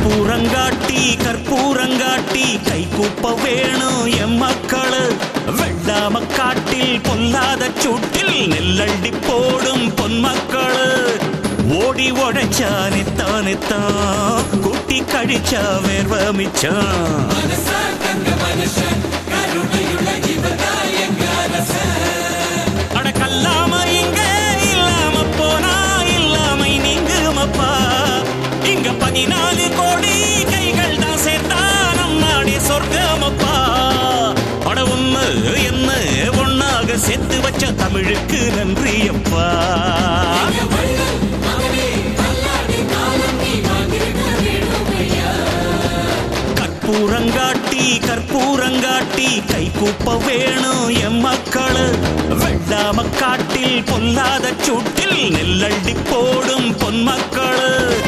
கற்பூரங்காட்டி கற்பூரங்காட்டி கை கூப்ப வேணும் எம் மக்களு வெள்ளாம காட்டில் பொல்லாத சூட்டில் நெல்லள்ளி போடும் பொன்மக்களு ஓடி உழைச்சா நித்தான் நித்தான் கூட்டி கழிச்சா வேர்வ மிச்சம் அட கல்லாம இங்க இல்லாம போனா இல்லாமை நீங்குமப்பா இங்க பதினாலு கோடி கைகள் தான் சேர்த்தா நம் நாடே சொர்க்கமப்பா அட ஒண்ணு என்ன ஒண்ணாக சேர்த்து வச்ச தமிழுக்கு நன்றி அப்பா கற்பூரங்காட்டி கற்பூரங்காட்டி கை கூப்ப வேணும் எம் மக்களு வெள்ளாம காட்டில் பொல்லாத சூட்டில் நெல்லள்ளி போடும் பொன்மக்களு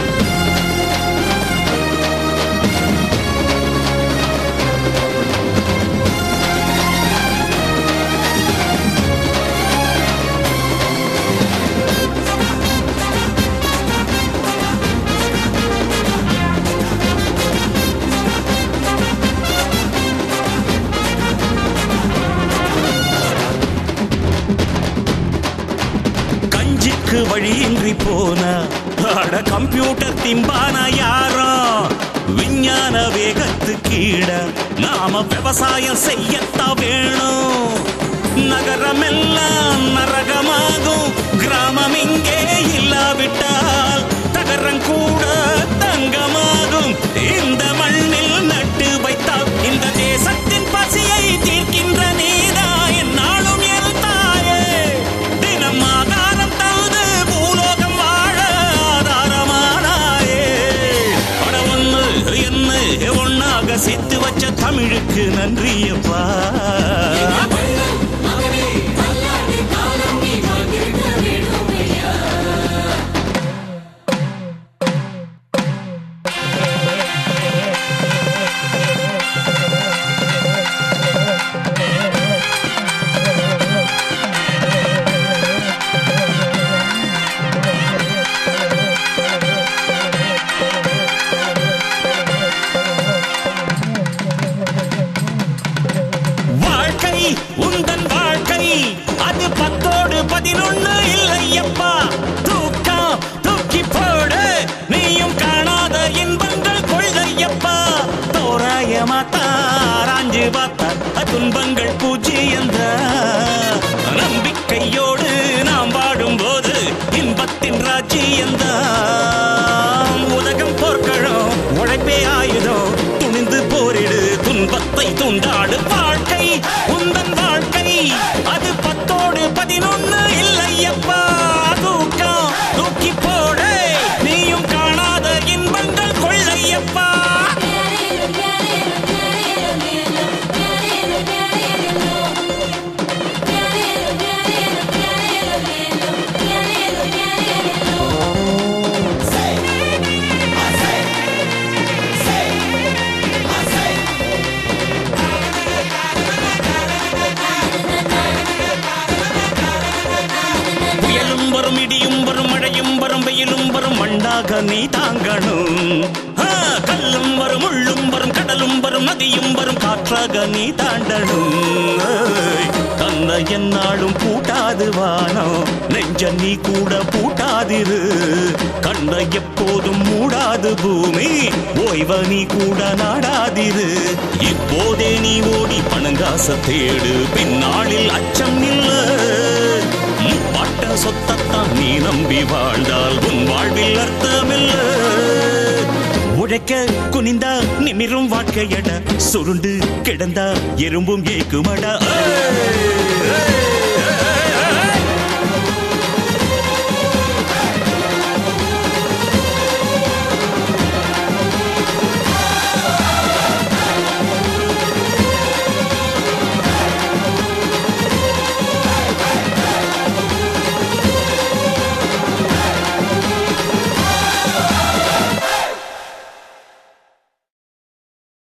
கஞ்சிக்கு வழியின்றி போன அட கம்ப்யூட்டர் திம்பான யாரோ விஞ்ஞான வேகத்து கீழ நாம விவசாயம் செய்யத்தான் வேணும் நகரமெல்லாம் நரகமாகும் கிராமம் இங்கே இல்லாவிட்டால் தகரம் கூட தங்கமாகும் இந்த மண்ணில் நட்டு வைத்தால் இந்த தேசத்தின் பசியை தீர்க்கின்ற நீதா என்னாலும் என் தாயே தினம் ஆதாரம் தந்து பூலோகம் வாழ ஆதாரமானாயே அட ஒண்ணு என்ன ஒண்ணாக சேர்த்து வச்ச தமிழுக்கு நன்றியப்பா வாழ்க்கை உந்தன் வாழ்க்கை அது பத்தோடு பதினொன்னு இல்லையப்பா தூக்கம் தூக்கி போடு நீயும் காணாத இன்பங்கள் கொள்ளையப்பா தோராயமா தாராஞ்சு பார்த்தா துன்பங்கள் பூஜ்ஜியந்த நம்பிக்கையோடு நாம் வாடும்போது இன்பத்தின் ராஜ்யந்தான் உலகம் போர்க்களம் உழைப்பே ஆயுதம் துணிந்து போரிடு துன்பத்தை துண்டாடு வாழ்க்கை உந்தன் வாழ்க்கை அது பத்தோடு பதினொன்னு இல்லையப்பா தூக்கம் தூக்கி போடு நீயும் காணாத இன்பங்கள் கொள்ளையப்பா புயலும் வரும் இடியும் வரும் மழையும் வரும் வெயிலும் வரும் மண்ணாக நீ தாங்கணும் ஆ, கல்லும் வரும் முள்ளும் வரும் கடலும் வரும் நதியும் வரும் காற்றாக நீ தாண்டணும் ஏய், தன்னை என்னாலும் பூட்டாது வானம் நெஞ்ச நீ கூட பூட்டாதிரு கண்ணை எப்போதும் மூடாது பூமி ஓய்வ நீ கூட நாடாதிரு இப்போதே நீ ஓடி பணங்காச தேடு பின்னாளில் அச்சம் இல்லை முப்பாட்ட சொத்தத்தான் நீ நம்பி வாழ்ந்தால் உன் வாழ்வில் அர்த்தமில்ல உழைக்க குனிந்தா நிமிரும் வாழ்க்கையட சுருண்டு கிடந்தா எறும்பும் ஏக்குமடா ஏய், ஏய், ஏய்.